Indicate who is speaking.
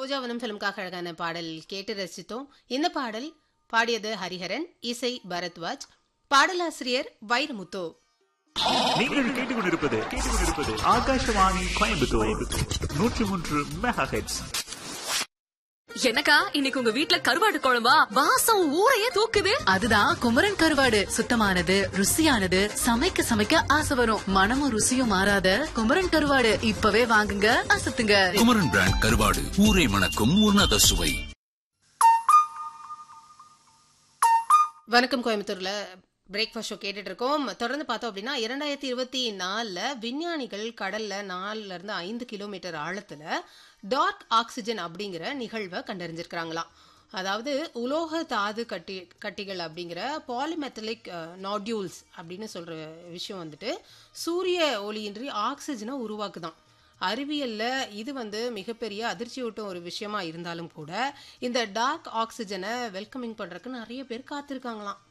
Speaker 1: ரோஜாவனம் ஃபிலிம்காக அழகான பாடல் கேட்டு ரசித்தோம் இந்த பாடல் பாடியது ஹரிஹரன் இசை பரத்வாஜ் பாடலாசிரியர் வைரமுத்து
Speaker 2: நீங்கள் கேட்டுக்கொண்டிருப்பது கேட்டுக்கொண்டிருப்பது ஆகாஷவாணி கோயம்புத்தூர் நூற்றி மூன்று மெகா ஹெட்ஸ்
Speaker 3: என்னக்கா இன்னைக்கு உங்க வீட்ல கருவாடு குழம்பா வாசம் ஊரையே தூக்குது
Speaker 4: அதுதான் குமரன் கருவாடு சுத்தமானது ருசியானது சமைக்க சமைக்க ஆசை வரும் மனமும் ருசியும் மாறாத குமரன் கருவாடு இப்பவே வாங்குங்க அசத்துங்க
Speaker 5: குமரன் பிராண்ட் கருவாடு ஊரை மணக்கும் உன்னத சுவை
Speaker 1: வணக்கம் கோயம்புத்தூர்ல பிரேக்ஃபாஸ்ட் ஷோ கேட்டுட்டு இருக்கோம் தொடர்ந்து பார்த்தோம் அப்படின்னா இரண்டாயிரத்தி இருபத்தி நாலுல விஞ்ஞானிகள் கடல்ல நாலுல இருந்து ஐந்து கிலோமீட்டர் ஆழத்துல டார்க் ஆக்சிஜன் அப்படிங்கிற நிகழ்வை கண்டறிஞ்சிருக்கிறாங்களாம் அதாவது உலோக தாது கட்டி கட்டிகள் அப்படிங்கிற பாலிமெத்தலிக் நாட்யூல்ஸ் அப்படின்னு சொல்ற விஷயம் வந்துட்டு சூரிய ஒளியின்றி ஆக்சிஜனை உருவாக்குதான் அறிவியல்ல இது வந்து மிகப்பெரிய அதிர்ச்சியூட்டும் ஒரு விஷயமா இருந்தாலும் கூட இந்த டார்க் ஆக்சிஜனை வெல்கமிங் பண்றதுக்கு நிறைய பேர் காத்திருக்காங்களாம்